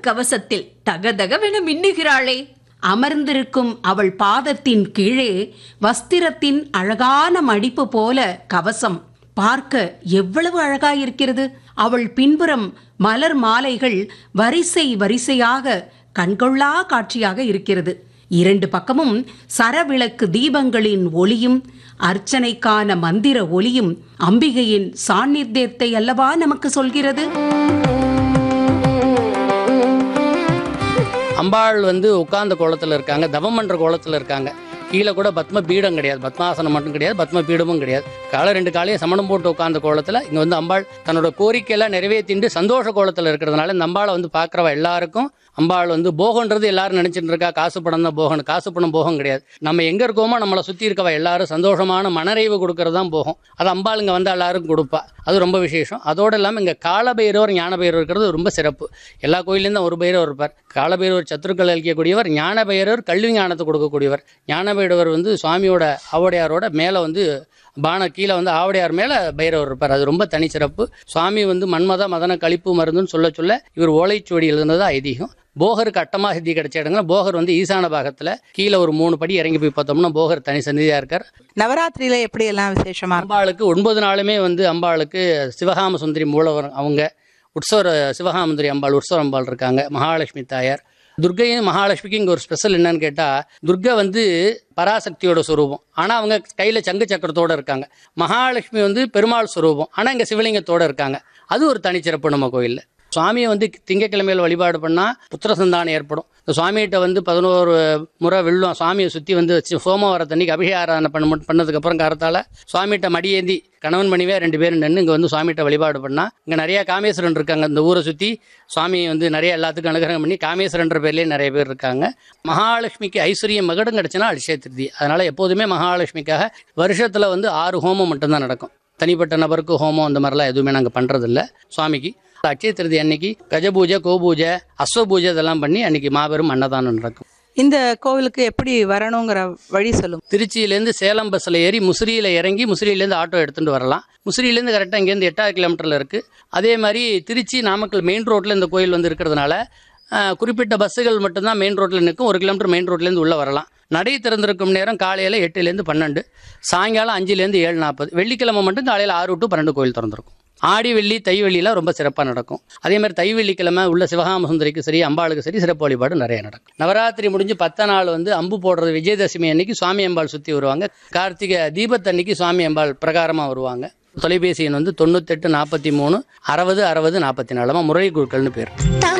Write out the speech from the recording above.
கவசத்தில் தகதகவென மின்னுகிறாளே அமர்ந்திருக்கும் அவள் பாதத்தின் கீழே வஸ்திரத்தின் அழகான மடிப்பு போல கவசம் பார்க்க எவ்வளவு அழகாயிருக்கிறது அவள் பின்புறம் மலர் மாலைகள் வரிசை வரிசையாக கண்கொள்ளா காட்சியாக இருக்கிறது இரண்டு பக்கமும் சரவிளக்கு தீபங்களின் ஒளியும் அர்ச்சனைக்கான மந்திர ஒளியும் அம்பிகையின் சாநித்தியத்தை அல்லவா நமக்கு சொல்கிறது அம்பாள் வந்து உட்கார்ந்த கோலத்தில் இருக்காங்க தவம் பண்ற கோலத்தில் இருக்காங்க கீழே கூட பத்ம பீடம் கிடையாது பத்மாசனம் மட்டும் கிடையாது பத்ம பீடமும் கிடையாது காலை ரெண்டு காலையும் சமணம் போட்டு உட்கார்ந்த கோலத்தில் இங்கே வந்து அம்பாள் தன்னோட கோரிக்கையெல்லாம் நிறைவேற்றிட்டு சந்தோஷ கோலத்தில் இருக்கிறதுனால இந்த அம்பாளை வந்து பார்க்குறவ எல்லாருக்கும் அம்பாள் வந்து போகன்றது எல்லாரும் நினைச்சிட்டு இருக்கா காசு பணம் தான் போகணும் காசு பணம் போகம் கிடையாது நம்ம எங்க இருக்கோமோ நம்மளை சுத்தி இருக்கவ எல்லாரும் சந்தோஷமான மனறைவு கொடுக்கறது தான் போகும் அது அம்பாள் இங்க வந்து எல்லாருக்கும் கொடுப்பா அது ரொம்ப விசேஷம் அதோடு இல்லாமல் இங்கே காலபைரவர் ஞான பைரவர் இருக்கிறது ரொம்ப சிறப்பு எல்லா கோயிலேயும் தான் ஒரு பைரவர் இருப்பார் காலபைரவர் சத்துருக்கள் அளிக்கக்கூடியவர் ஞான பைரவர் கல்வி ஞானத்தை கொடுக்கக்கூடியவர் ஞான பைரவர் வந்து சுவாமியோட ஆவடையாரோட மேலே வந்து பான கீழே வந்து ஆவடையார் மேலே பைரவர் இருப்பார் அது ரொம்ப தனிச்சிறப்பு சுவாமி வந்து மன்மத மதன கழிப்பு மருந்துன்னு சொல்ல சொல்ல இவர் ஓலைச்சுவடி எழுதுனது ஐதீகம் போகருக்கு அட்டமா சித்தி கிடைச்ச இடங்கள போகர் வந்து ஈசான பாகத்தில் கீழே ஒரு மூணு படி இறங்கி போய் பார்த்தோம்னா போகர் தனி சந்நிதியாக இருக்கார் நவராத்திரியில எப்படி எல்லாம் விசேஷமா இருக்கும் அம்பாளுக்கு ஒன்பது நாளுமே வந்து அம்பாளுக்கு சிவகாம சுந்தரி மூலவர் அவங்க உற்சவர சிவகாமந்துரி அம்பாள் உற்சவ அம்பாள் இருக்காங்க மகாலட்சுமி தாயார் துர்கையும் மகாலட்சுமிக்கு இங்கே ஒரு ஸ்பெஷல் என்னன்னு கேட்டால் துர்கை வந்து பராசக்தியோட சுரூபம் ஆனால் அவங்க கையில் சங்கு சக்கரத்தோட இருக்காங்க மகாலட்சுமி வந்து பெருமாள் சுரூபம் ஆனால் இங்கே சிவலிங்கத்தோட இருக்காங்க அது ஒரு தனிச்சிறப்பு நம்ம கோயிலில் சுவாமியை வந்து திங்கக்கிழமையில் வழிபாடு பண்ணால் புத்திர சந்தானம் ஏற்படும் இந்த சுவாமிகிட்ட வந்து பதினோரு முறை வெள்ளம் சுவாமியை சுற்றி வந்து வச்சு சோமவாரத்தன்னைக்கு அபிஷேக ஆராதனை பண்ண பண்ணதுக்கப்புறம் காரத்தால் சுவாமிகிட்ட மடியேந்தி கணவன் மனைவியாக ரெண்டு பேரும் நின்று இங்கே வந்து சுவாமிகிட்ட வழிபாடு பண்ணால் இங்கே நிறைய காமேஸ்வரன் இருக்காங்க இந்த ஊரை சுற்றி சுவாமி வந்து நிறைய எல்லாத்துக்கும் அனுகிரகம் பண்ணி காமேஸ்வரன்ற பேர்லேயே நிறைய பேர் இருக்காங்க மகாலட்சுமிக்கு ஐஸ்வர்யம் மகடம் கிடச்சுன்னா அடிஷய திருதி அதனால் எப்போதுமே மகாலட்சுமிக்காக வருஷத்தில் வந்து ஆறு ஹோமம் மட்டும்தான் நடக்கும் தனிப்பட்ட நபருக்கு ஹோமம் அந்த மாதிரிலாம் எதுவுமே நாங்கள் பண்ணுறதில்ல சுவாமிக்கு அட்சய திருதி அன்னைக்கு கஜபூஜை கோபூஜை அஸ்வபூஜை இதெல்லாம் பண்ணி அன்னைக்கு மாபெரும் அன்னதானம் நடக்கும் இந்த கோவிலுக்கு எப்படி வரணுங்கிற வழி சொல்லுங்க திருச்சியிலேருந்து சேலம் பஸ்ஸில் ஏறி முசிறியில் இறங்கி முசிறியிலேருந்து ஆட்டோ எடுத்துகிட்டு வரலாம் முசிறியிலேருந்து கரெக்டாக இங்கேருந்து எட்டாவது கிலோமீட்டரில் இருக்குது அதே மாதிரி திருச்சி நாமக்கல் மெயின் ரோட்டில் இந்த கோயில் வந்து இருக்கிறதுனால ஆஹ், குறிப்பிட்ட பஸ்ஸுகள் மட்டும்தான் மெயின் ரோட்டில் நிற்கும் ஒரு கிலோமீட்டர் மெயின் ரோட்லேருந்து உள்ளே வரலாம் நடை திறந்திருக்கும் நேரம் காலையில் எட்டுலேருந்து பன்னெண்டு சாயங்காலம் அஞ்சுலேருந்து ஏழு நாற்பது வெள்ளிக்கிழமை மட்டும் காலையில் ஆறு டு பன்னெண்டு கோயில் திறந்திருக்கும் ஆடி வெள்ளி தை வெள்ளிலாம் ரொம்ப சிறப்பாக நடக்கும் அதே மாதிரி தை வெள்ளிக்கிழமை உள்ள சிவகாம சுந்தரிக்கு சரி அம்பாளுக்கு சரி சிறப்பு வழிபாடு நிறைய நடக்கும் நவராத்திரி முடிஞ்சு பத்த நாள் வந்து அம்பு போடுறது விஜயதசமி அன்னைக்கு சுவாமி அம்பாள் சுற்றி வருவாங்க கார்த்திகை தீபத்தன்னைக்கு சுவாமி அம்பாள் பிரகாரமாக வருவாங்க தொலைபேசி எண் வந்து தொண்ணூத்தெட்டு நாற்பத்தி மூணு அறுபது அறுபது நாற்பத்தி நாலுமா முறை குழுக்கள்னு பேர்